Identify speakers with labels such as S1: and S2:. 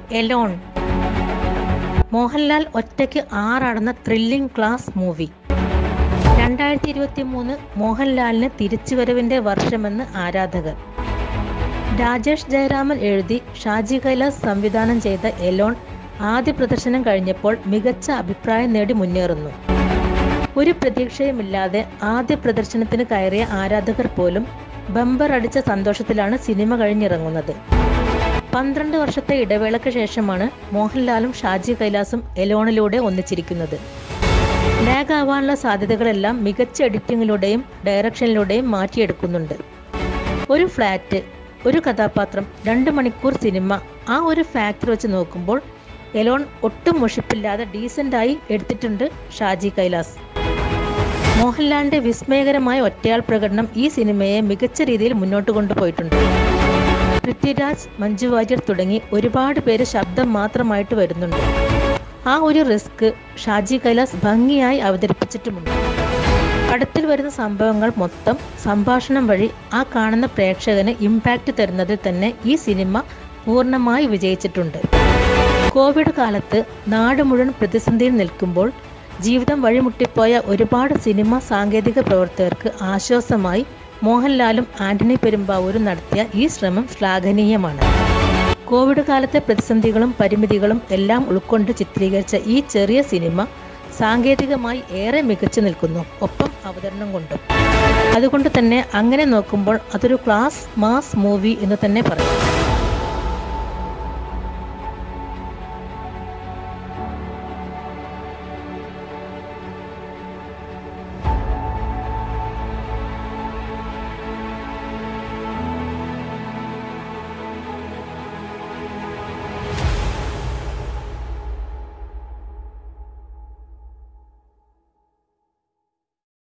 S1: Elon Mohanlal ഒറ്റയ്ക്ക് ആറടന്ന thrilling class movie രണ്ടായിരത്തി ഇരുപത്തി മൂന്ന് മോഹൻലാലിന് തിരിച്ചുവരവിന്റെ വർഷമെന്ന് ആരാധകർ രാജേഷ് ജയരാമൻ എഴുതി ഷാജി കൈലാസ് സംവിധാനം ചെയ്ത എലോൺ ആദ്യ പ്രദർശനം കഴിഞ്ഞപ്പോൾ മികച്ച അഭിപ്രായം നേടി മുന്നേറുന്നു ഒരു പ്രതീക്ഷയുമില്ലാതെ ആദ്യ പ്രദർശനത്തിന് കയറിയ ആരാധകർ പോലും ബമ്പർ അടിച്ച സന്തോഷത്തിലാണ് സിനിമ കഴിഞ്ഞിറങ്ങുന്നത് പന്ത്രണ്ട് വർഷത്തെ ഇടവേളയ്ക്ക് ശേഷമാണ് മോഹൻലാലും ഷാജി കൈലാസും എലോണിലൂടെ ഒന്നിച്ചിരിക്കുന്നത് ലാഗ് ആവാനുള്ള സാധ്യതകളെല്ലാം മികച്ച എഡിറ്റിങ്ങിലൂടെയും ഡയറക്ഷനിലൂടെയും മാറ്റിയെടുക്കുന്നുണ്ട് ഒരു ഫ്ലാറ്റ് ഒരു കഥാപാത്രം രണ്ട് മണിക്കൂർ സിനിമ ആ ഒരു ഫാക്ടർ വെച്ച് നോക്കുമ്പോൾ എലോൺ ഒട്ടും മുഷിപ്പില്ലാതെ ഡീസൻ്റായി എടുത്തിട്ടുണ്ട് ഷാജി കൈലാസ് മോഹൻലാലിന്റെ വിസ്മയകരമായ ഒറ്റയാൾ പ്രകടനം ഈ സിനിമയെ മികച്ച രീതിയിൽ മുന്നോട്ട് കൊണ്ടുപോയിട്ടുണ്ട് പൃഥ്വിരാജ് മഞ്ജു വാര്യർ തുടങ്ങി ഒരുപാട് പേര് ശബ്ദം മാത്രമായിട്ട് വരുന്നുണ്ട് ആ ഒരു റിസ്ക് ഷാജി കൈലാസ് ഭംഗിയായി അവതരിപ്പിച്ചിട്ടുമുണ്ട് പടത്തിൽ വരുന്ന സംഭവങ്ങൾ മൊത്തം സംഭാഷണം വഴി ആ കാണുന്ന പ്രേക്ഷകന് ഇമ്പാക്റ്റ് തരുന്നതിൽ തന്നെ ഈ സിനിമ പൂർണ്ണമായി വിജയിച്ചിട്ടുണ്ട് കോവിഡ് കാലത്ത് നാട് മുഴുവൻ പ്രതിസന്ധിയിൽ നിൽക്കുമ്പോൾ ജീവിതം വഴിമുട്ടിപ്പോയ ഒരുപാട് സിനിമ സാങ്കേതിക പ്രവർത്തകർക്ക് ആശ്വാസമായി മോഹൻലാലും ആന്റണി പെരുമ്പാവൂരും നടത്തിയ ഈ ശ്രമം ശ്ലാഘനീയമാണ് കോവിഡ് കാലത്തെ പ്രതിസന്ധികളും പരിമിതികളും എല്ലാം ഉൾക്കൊണ്ട് ചിത്രീകരിച്ച ഈ ചെറിയ സിനിമ സാങ്കേതികമായി ഏറെ മികച്ചു നിൽക്കുന്നു ഒപ്പം അവതരണം കൊണ്ടും അതുകൊണ്ട് തന്നെ അങ്ങനെ നോക്കുമ്പോൾ അതൊരു ക്ലാസ് മാസ് മൂവി എന്ന് തന്നെ പറയാം